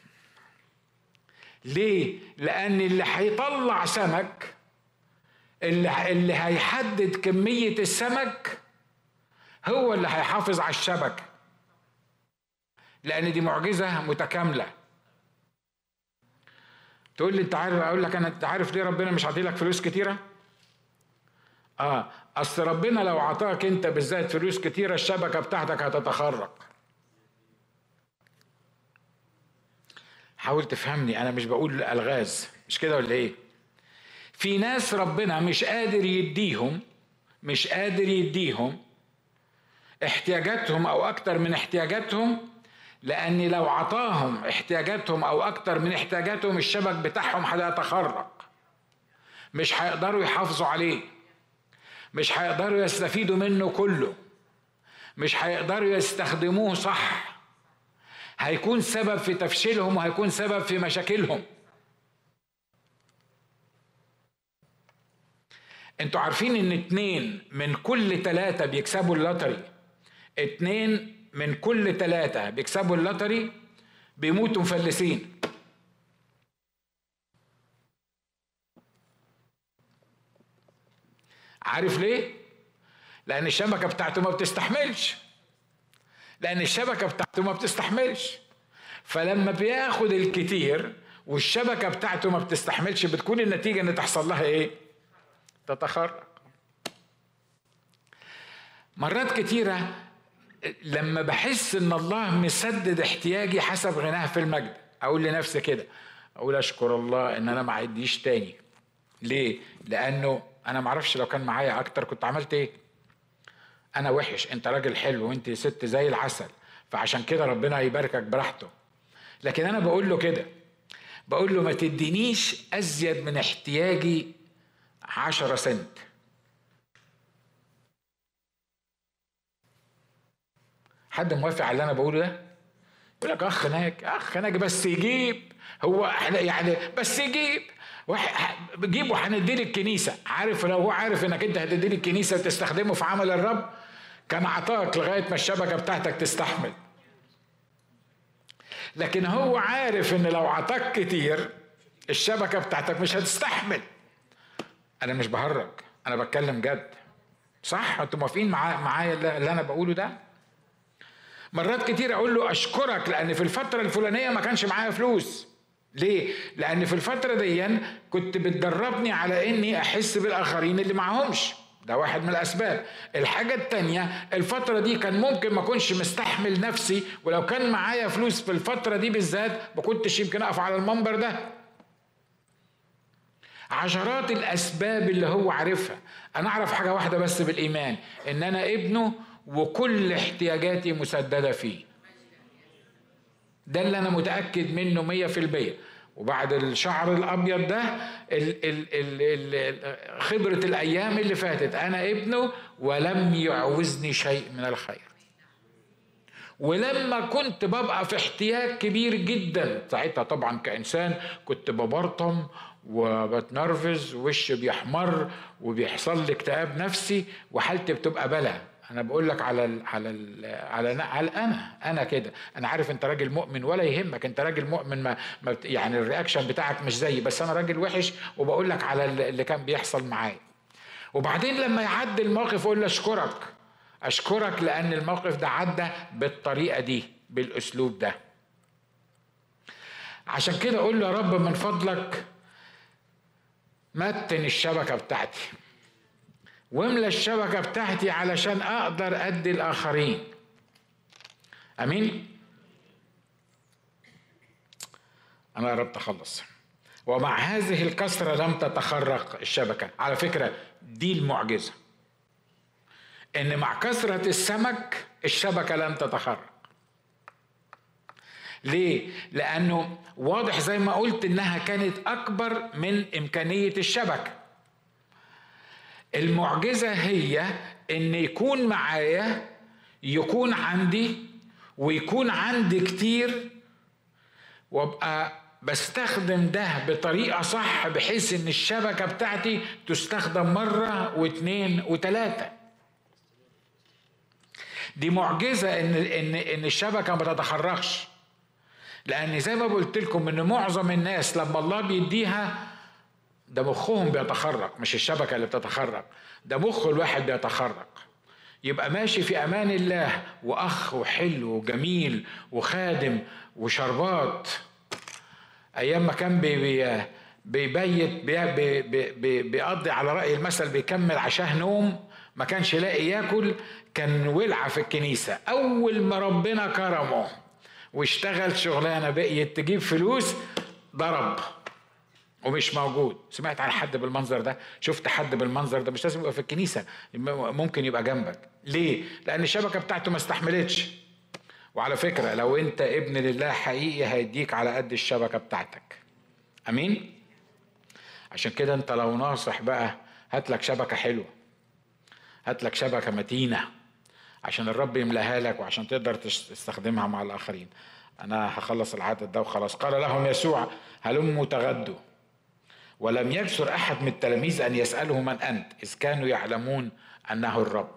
ليه لان اللي هيطلع سمك اللي اللي هيحدد كميه السمك هو اللي هيحافظ على الشبكه لان دي معجزه متكامله تقول لي انت عارف اقول لك انا انت عارف ليه ربنا مش عاطيلك فلوس كتيره اه اصل ربنا لو عطاك انت بالذات فلوس كتيره الشبكه بتاعتك هتتخرق حاول تفهمني انا مش بقول الغاز مش كده ولا ايه في ناس ربنا مش قادر يديهم مش قادر يديهم احتياجاتهم او اكتر من احتياجاتهم لان لو عطاهم احتياجاتهم او اكتر من احتياجاتهم الشبك بتاعهم هيتخرق مش هيقدروا يحافظوا عليه مش هيقدروا يستفيدوا منه كله مش هيقدروا يستخدموه صح هيكون سبب في تفشيلهم وهيكون سبب في مشاكلهم انتوا عارفين ان اتنين من كل تلاتة بيكسبوا اللوتري اتنين من كل تلاتة بيكسبوا اللوتري بيموتوا مفلسين عارف ليه؟ لأن الشبكة بتاعته ما بتستحملش لأن الشبكة بتاعته ما بتستحملش فلما بياخد الكتير والشبكة بتاعته ما بتستحملش بتكون النتيجة إن تحصل لها إيه؟ تتخرق مرات كتيرة لما بحس إن الله مسدد احتياجي حسب غناه في المجد أقول لنفسي كده أقول أشكر الله إن أنا ما عديش تاني ليه؟ لأنه انا ما اعرفش لو كان معايا اكتر كنت عملت ايه انا وحش انت راجل حلو وانت ست زي العسل فعشان كده ربنا يباركك براحته لكن انا بقول له كده بقول له ما تدينيش ازيد من احتياجي عشرة سنت حد موافق على اللي انا بقوله ده يقول لك اخ ناجي اخ ناجي بس يجيب هو يعني بس جيب جيبه وهنديه للكنيسه عارف لو هو عارف انك انت هتديه للكنيسه وتستخدمه في عمل الرب كان عطاك لغايه ما الشبكه بتاعتك تستحمل لكن هو عارف ان لو عطاك كتير الشبكه بتاعتك مش هتستحمل انا مش بهرج انا بتكلم جد صح انتوا موافقين معايا اللي انا بقوله ده مرات كتير اقول له اشكرك لان في الفتره الفلانيه ما كانش معايا فلوس ليه لان في الفتره دي كنت بتدربني على اني احس بالاخرين اللي معهمش ده واحد من الاسباب الحاجه التانية الفتره دي كان ممكن ما اكونش مستحمل نفسي ولو كان معايا فلوس في الفتره دي بالذات ما كنتش يمكن اقف على المنبر ده عشرات الاسباب اللي هو عارفها انا اعرف حاجه واحده بس بالايمان ان انا ابنه وكل احتياجاتي مسدده فيه ده اللي انا متاكد منه مية في المية وبعد الشعر الابيض ده ال ال ال ال خبره الايام اللي فاتت انا ابنه ولم يعوزني شيء من الخير ولما كنت ببقى في احتياج كبير جدا ساعتها طبعا كانسان كنت ببرطم وبتنرفز ووشي بيحمر وبيحصل لي اكتئاب نفسي وحالتي بتبقى بلا انا بقول لك على ال على ال على ال على انا انا كده انا عارف انت راجل مؤمن ولا يهمك انت راجل مؤمن ما, ما يعني الرياكشن بتاعك مش زيي بس انا راجل وحش وبقول لك على اللي كان بيحصل معايا وبعدين لما يعدي الموقف اقول له اشكرك اشكرك لان الموقف ده عدى بالطريقه دي بالاسلوب ده عشان كده اقول له يا رب من فضلك متن الشبكه بتاعتي واملى الشبكة بتاعتي علشان أقدر أدي الآخرين أمين أنا قربت أخلص ومع هذه الكسرة لم تتخرق الشبكة على فكرة دي المعجزة إن مع كثرة السمك الشبكة لم تتخرق ليه؟ لأنه واضح زي ما قلت إنها كانت أكبر من إمكانية الشبكة المعجزة هي ان يكون معايا يكون عندي ويكون عندي كتير وابقى بستخدم ده بطريقة صح بحيث ان الشبكة بتاعتي تستخدم مرة واثنين وثلاثة دي معجزة ان ان ان الشبكة ما تتخرجش لان زي ما قلت لكم ان معظم الناس لما الله بيديها ده مخهم بيتخرق مش الشبكة اللي بتتخرق ده مخ الواحد بيتخرق يبقى ماشي في أمان الله وأخ وحلو وجميل وخادم وشربات أيام ما كان بي بي بيبيت بي بي بيقضي على رأي المثل بيكمل عشاه نوم ما كانش لاقي ياكل كان ولعة في الكنيسة أول ما ربنا كرمه واشتغل شغلانة بقيت تجيب فلوس ضرب ومش موجود سمعت عن حد بالمنظر ده شفت حد بالمنظر ده مش لازم يبقى في الكنيسة ممكن يبقى جنبك ليه لأن الشبكة بتاعته ما استحملتش وعلى فكرة لو أنت ابن لله حقيقي هيديك على قد الشبكة بتاعتك أمين عشان كده أنت لو ناصح بقى هات لك شبكة حلوة هات لك شبكة متينة عشان الرب يملاها لك وعشان تقدر تستخدمها مع الآخرين أنا هخلص العدد ده وخلاص قال لهم يسوع هلموا تغدوا ولم يجسر احد من التلاميذ ان يساله من انت اذ كانوا يعلمون انه الرب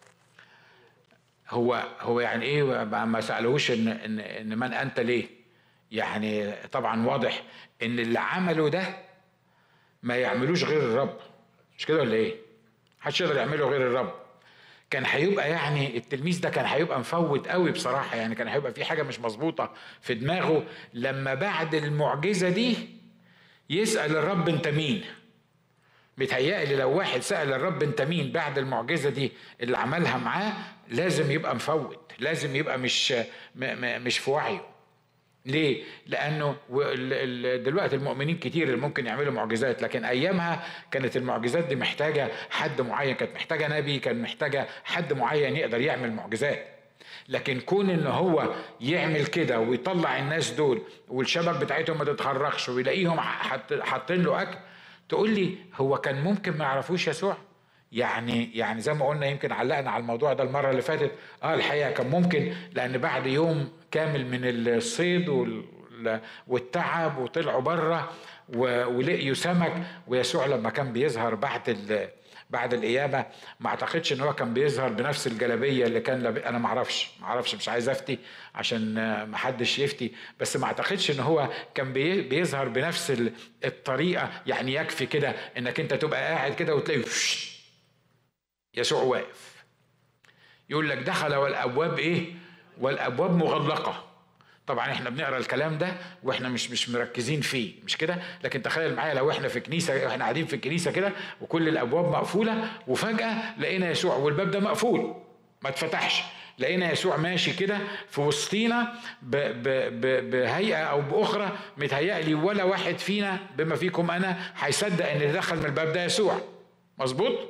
هو هو يعني ايه ما سالوش ان ان ان من انت ليه يعني طبعا واضح ان اللي عمله ده ما يعملوش غير الرب مش كده ولا ايه محدش يقدر يعمله غير الرب كان هيبقى يعني التلميذ ده كان هيبقى مفوت قوي بصراحه يعني كان هيبقى في حاجه مش مظبوطه في دماغه لما بعد المعجزه دي يسأل الرب انت مين متهيألي لو واحد سأل الرب انت مين بعد المعجزة دي اللي عملها معاه لازم يبقى مفوت لازم يبقى مش مش في وعيه ليه؟ لأنه دلوقتي المؤمنين كتير اللي ممكن يعملوا معجزات لكن أيامها كانت المعجزات دي محتاجة حد معين كانت محتاجة نبي كان محتاجة حد معين يقدر يعمل معجزات لكن كون ان هو يعمل كده ويطلع الناس دول والشبك بتاعتهم ما تتخرجش ويلاقيهم حاطين له اكل تقول لي هو كان ممكن ما يعرفوش يسوع يعني يعني زي ما قلنا يمكن علقنا على الموضوع ده المره اللي فاتت اه الحقيقه كان ممكن لان بعد يوم كامل من الصيد والتعب وطلعوا بره ولقيوا سمك ويسوع لما كان بيظهر بعد بعد القيامة ما اعتقدش ان هو كان بيظهر بنفس الجلابية اللي كان لب... انا ما اعرفش ما اعرفش مش عايز افتي عشان ما حدش يفتي بس ما اعتقدش ان هو كان بي... بيظهر بنفس الطريقة يعني يكفي كده انك انت تبقى قاعد كده وتلاقي يسوع واقف يقول لك دخل والابواب ايه والابواب مغلقه طبعا احنا بنقرا الكلام ده واحنا مش مش مركزين فيه مش كده لكن تخيل معايا لو احنا في كنيسه احنا قاعدين في الكنيسه كده وكل الابواب مقفوله وفجاه لقينا يسوع والباب ده مقفول ما اتفتحش لقينا يسوع ماشي كده في وسطينا بهيئه او باخرى متهيألي ولا واحد فينا بما فيكم انا هيصدق ان اللي دخل من الباب ده يسوع مظبوط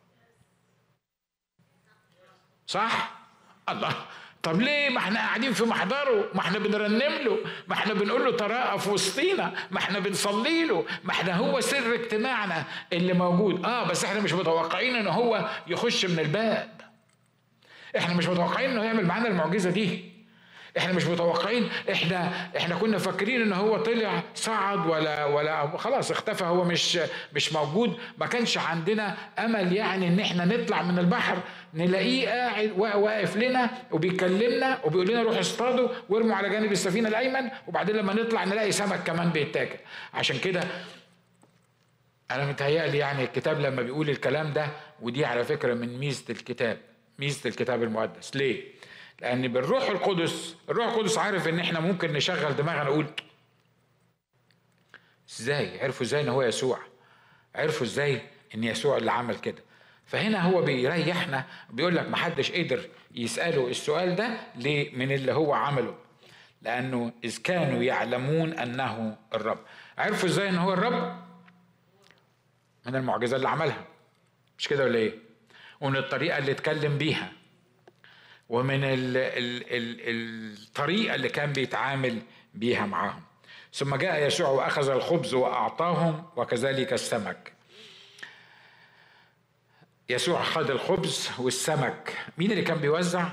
صح الله طب ليه ما احنا قاعدين في محضره ما احنا بنرنم له ما احنا بنقول له تراءى في وسطينا ما احنا بنصلي له ما احنا هو سر اجتماعنا اللي موجود اه بس احنا مش متوقعين ان هو يخش من الباب احنا مش متوقعين انه يعمل معانا المعجزه دي احنا مش متوقعين احنا احنا كنا فاكرين ان هو طلع صعد ولا ولا خلاص اختفى هو مش مش موجود ما كانش عندنا امل يعني ان احنا نطلع من البحر نلاقيه قاعد واقف لنا وبيكلمنا وبيقول لنا روحوا اصطادوا وارموا على جانب السفينه الايمن وبعدين لما نطلع نلاقي سمك كمان بيتاكل عشان كده انا متهيألي يعني الكتاب لما بيقول الكلام ده ودي على فكره من ميزه الكتاب ميزه الكتاب المقدس ليه؟ لان بالروح القدس الروح القدس عارف ان احنا ممكن نشغل دماغنا نقول ازاي عرفوا ازاي ان هو يسوع عرفوا ازاي ان يسوع اللي عمل كده فهنا هو بيريحنا بيقول لك محدش قدر يساله السؤال ده ليه من اللي هو عمله لانه اذ كانوا يعلمون انه الرب عرفوا ازاي ان هو الرب من المعجزه اللي عملها مش كده ولا ايه ومن الطريقه اللي اتكلم بيها ومن ال ال ال الطريقة اللي كان بيتعامل بيها معاهم ثم جاء يسوع وأخذ الخبز وأعطاهم وكذلك السمك يسوع خد الخبز والسمك مين اللي كان بيوزع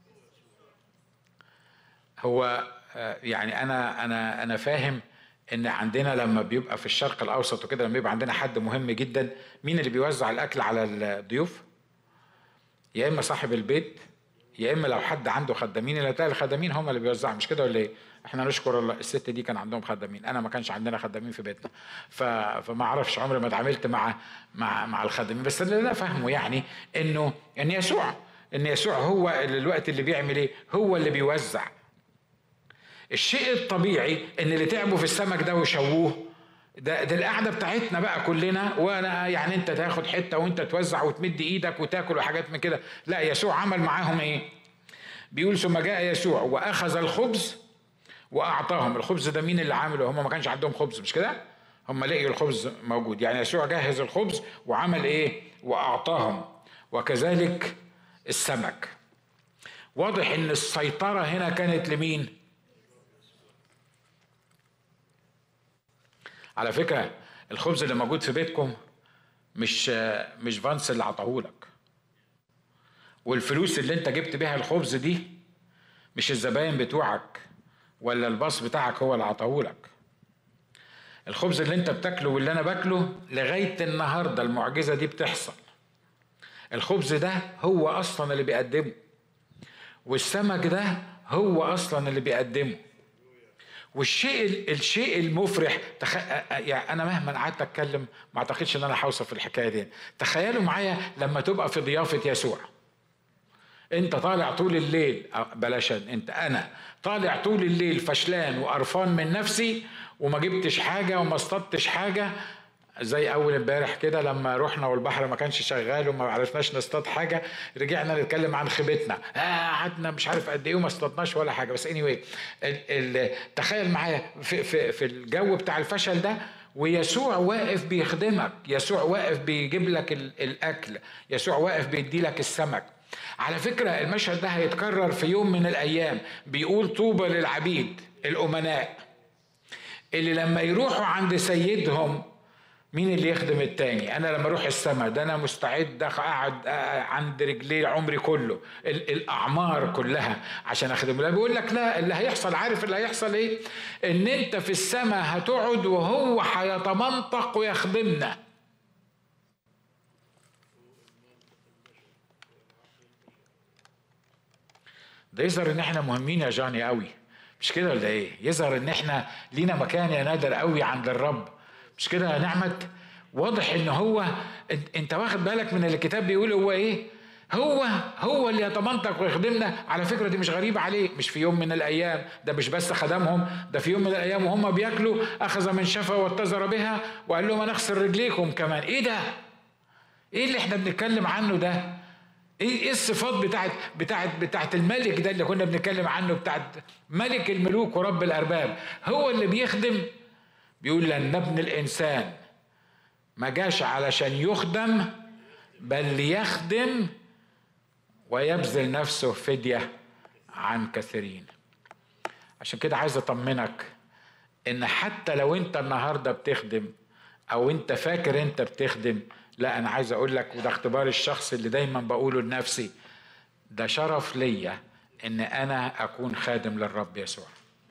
هو آه، يعني انا انا انا فاهم ان عندنا لما بيبقى في الشرق الاوسط وكده لما بيبقى عندنا حد مهم جدا مين اللي بيوزع الاكل على الضيوف يا اما صاحب البيت يا اما لو حد عنده خدامين اللي تلاقي الخدامين هم اللي بيوزعوا مش كده ولا ايه؟ احنا نشكر الله الست دي كان عندهم خدامين انا ما كانش عندنا خدامين في بيتنا ف... فما اعرفش عمري ما اتعاملت مع مع مع الخدامين بس اللي انا فاهمه يعني انه ان يسوع ان يسوع هو اللي الوقت اللي بيعمل ايه؟ هو اللي بيوزع الشيء الطبيعي ان اللي تعبوا في السمك ده وشووه ده ده القعده بتاعتنا بقى كلنا وانا يعني انت تاخد حته وانت توزع وتمد ايدك وتاكل وحاجات من كده لا يسوع عمل معاهم ايه بيقول ثم جاء يسوع واخذ الخبز واعطاهم الخبز ده مين اللي عامله هم ما كانش عندهم خبز مش كده هم لقيوا الخبز موجود يعني يسوع جهز الخبز وعمل ايه واعطاهم وكذلك السمك واضح ان السيطره هنا كانت لمين على فكره الخبز اللي موجود في بيتكم مش مش فانس اللي عطاهولك والفلوس اللي انت جبت بيها الخبز دي مش الزباين بتوعك ولا الباص بتاعك هو اللي عطاهولك الخبز اللي انت بتاكله واللي انا باكله لغايه النهارده المعجزه دي بتحصل الخبز ده هو اصلا اللي بيقدمه والسمك ده هو اصلا اللي بيقدمه والشيء الشيء المفرح تخ... يعني انا مهما قعدت اتكلم ما اعتقدش ان انا هوصف الحكايه دي تخيلوا معايا لما تبقى في ضيافه يسوع انت طالع طول الليل بلاش انت انا طالع طول الليل فشلان وقرفان من نفسي وما جبتش حاجه وما اصطدتش حاجه زي اول امبارح كده لما رحنا والبحر ما كانش شغال وما عرفناش نصطاد حاجه رجعنا نتكلم عن خيبتنا آه قعدنا مش عارف قد ايه وما اصطادناش ولا حاجه بس اني anyway تخيل معايا في, في, في الجو بتاع الفشل ده ويسوع واقف بيخدمك يسوع واقف بيجيب لك الاكل يسوع واقف بيدي لك السمك على فكرة المشهد ده هيتكرر في يوم من الأيام بيقول طوبى للعبيد الأمناء اللي لما يروحوا عند سيدهم مين اللي يخدم التاني انا لما اروح السماء ده انا مستعد اقعد عند رجليه عمري كله الاعمار كلها عشان اخدم لا بيقول لك لا اللي هيحصل عارف اللي هيحصل ايه ان انت في السماء هتقعد وهو هيتمنطق ويخدمنا ده يظهر ان احنا مهمين يا جاني قوي مش كده ولا ايه يظهر ان احنا لينا مكان يا نادر قوي عند الرب مش كده يا نعمت واضح ان هو انت واخد بالك من اللي الكتاب بيقول هو ايه هو هو اللي يتمنطق ويخدمنا على فكره دي مش غريبه عليه مش في يوم من الايام ده مش بس خدمهم ده في يوم من الايام وهم بياكلوا اخذ من شفه واتزر بها وقال لهم انا اغسل رجليكم كمان ايه ده ايه اللي احنا بنتكلم عنه ده ايه ايه الصفات بتاعت بتاعت بتاعت الملك ده اللي كنا بنتكلم عنه بتاعت ملك الملوك ورب الارباب هو اللي بيخدم بيقول لان ابن الانسان ما جاش علشان يخدم بل ليخدم ويبذل نفسه فديه عن كثيرين عشان كده عايز اطمنك ان حتى لو انت النهارده بتخدم او انت فاكر انت بتخدم لا انا عايز اقول لك وده اختبار الشخص اللي دايما بقوله لنفسي ده شرف ليا ان انا اكون خادم للرب يسوع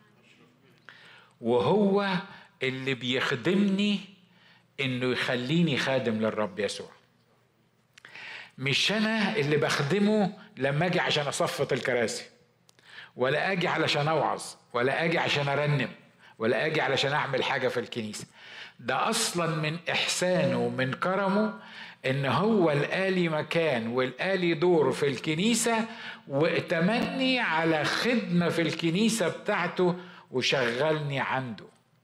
وهو اللي بيخدمني انه يخليني خادم للرب يسوع مش انا اللي بخدمه لما اجي عشان اصفط الكراسي ولا اجي علشان اوعظ ولا اجي عشان ارنم ولا اجي علشان اعمل حاجه في الكنيسه ده اصلا من احسانه ومن كرمه ان هو الالي مكان والالي دور في الكنيسه واتمني على خدمه في الكنيسه بتاعته وشغلني عنده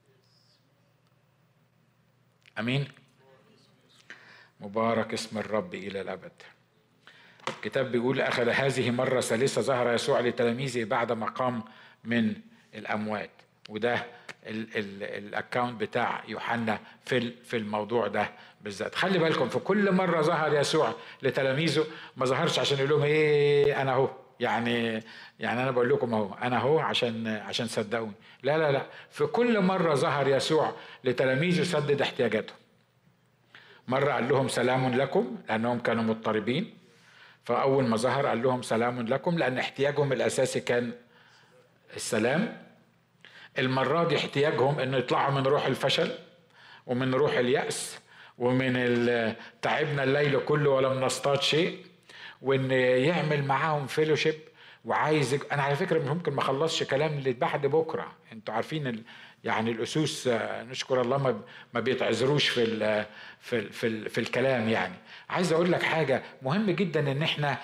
امين مبارك اسم الرب الى الابد الكتاب بيقول اخذ هذه مره ثالثه ظهر يسوع لتلاميذه بعد ما قام من الاموات وده الاكونت بتاع يوحنا في في الموضوع ده بالذات خلي بالكم في كل مره ظهر يسوع لتلاميذه ما ظهرش عشان يقول لهم ايه انا اهو يعني يعني انا بقول لكم اهو انا اهو عشان عشان صدقوني لا لا لا في كل مره ظهر يسوع لتلاميذه سدد احتياجاتهم مره قال لهم سلام لكم لانهم كانوا مضطربين فاول ما ظهر قال لهم سلام لكم لان احتياجهم الاساسي كان السلام المرة دي احتياجهم انه يطلعوا من روح الفشل ومن روح اليأس ومن تعبنا الليل كله ولم نصطاد شيء وان يعمل معاهم فيلوشيب وعايز انا على فكره ممكن ما اخلصش كلام بعد بكره انتوا عارفين ال... يعني الاسوس نشكر الله ما ما بيتعذروش في ال في ال في, ال في الكلام يعني عايز اقول لك حاجه مهم جدا ان احنا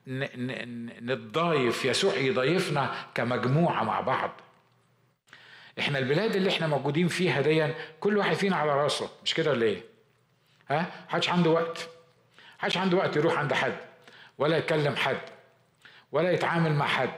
نتضايف يسوع يضايفنا كمجموعه مع بعض احنا البلاد اللي احنا موجودين فيها دي كل واحد فينا على راسه مش كده ولا ايه ها حدش عنده وقت حدش عنده وقت يروح عند حد ولا يكلم حد ولا يتعامل مع حد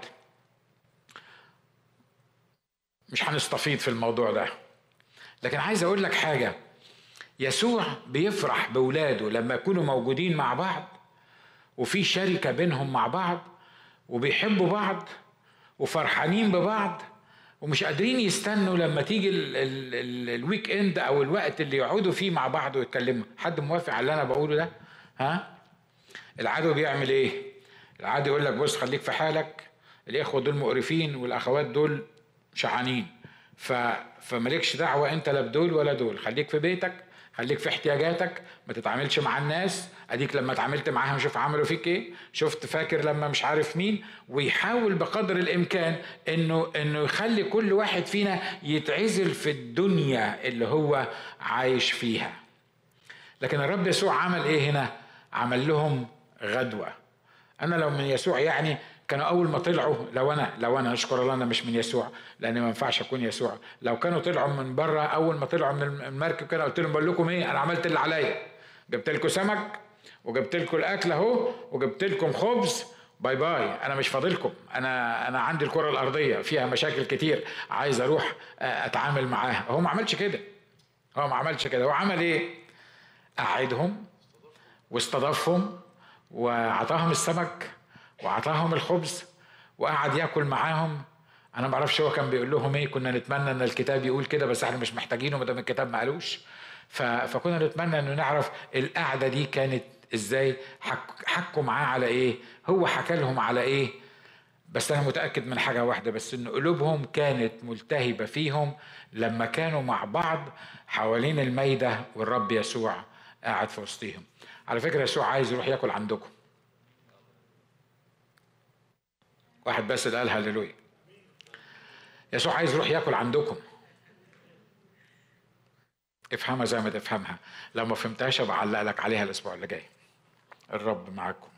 مش هنستفيض في الموضوع ده لكن عايز اقول لك حاجه يسوع بيفرح باولاده لما يكونوا موجودين مع بعض وفي شركه بينهم مع بعض وبيحبوا بعض وفرحانين ببعض ومش قادرين يستنوا لما تيجي الويك اند او الوقت اللي يقعدوا فيه مع بعض ويتكلموا حد موافق على اللي انا بقوله ده ها العدو بيعمل ايه العدو يقول لك بص خليك في حالك الاخوه دول مقرفين والاخوات دول شعانين ف... فمالكش دعوه انت لا بدول ولا دول خليك في بيتك خليك في احتياجاتك ما تتعاملش مع الناس اديك لما اتعاملت معاهم شوف عملوا فيك ايه شفت فاكر لما مش عارف مين ويحاول بقدر الامكان انه انه يخلي كل واحد فينا يتعزل في الدنيا اللي هو عايش فيها لكن الرب يسوع عمل ايه هنا عمل لهم غدوه انا لو من يسوع يعني كانوا اول ما طلعوا لو انا لو انا اشكر الله انا مش من يسوع لان ما ينفعش اكون يسوع لو كانوا طلعوا من بره اول ما طلعوا من المركب كده قلت لهم بقول لكم ايه انا عملت اللي عليا جبت لكم سمك وجبت لكم الاكل اهو وجبت لكم خبز باي باي انا مش فاضلكم انا انا عندي الكره الارضيه فيها مشاكل كتير عايز اروح اتعامل معاها هو ما عملش كده هو ما عملش كده هو عمل ايه قعدهم واستضافهم وعطاهم السمك وأعطاهم الخبز وقعد ياكل معاهم انا ما اعرفش هو كان بيقول لهم ايه كنا نتمنى ان الكتاب يقول كده بس احنا مش محتاجينه ما دام الكتاب ما قالوش فكنا نتمنى انه نعرف القعده دي كانت ازاي حكوا معاه على ايه هو حكى لهم على ايه بس انا متاكد من حاجه واحده بس ان قلوبهم كانت ملتهبه فيهم لما كانوا مع بعض حوالين الميده والرب يسوع قاعد في وسطهم على فكره يسوع عايز يروح ياكل عندكم واحد بس اللي قال هللويا يسوع عايز يروح ياكل عندكم افهمها زي ما تفهمها لو ما فهمتهاش بعلق لك عليها الاسبوع اللي جاي الرب معاكم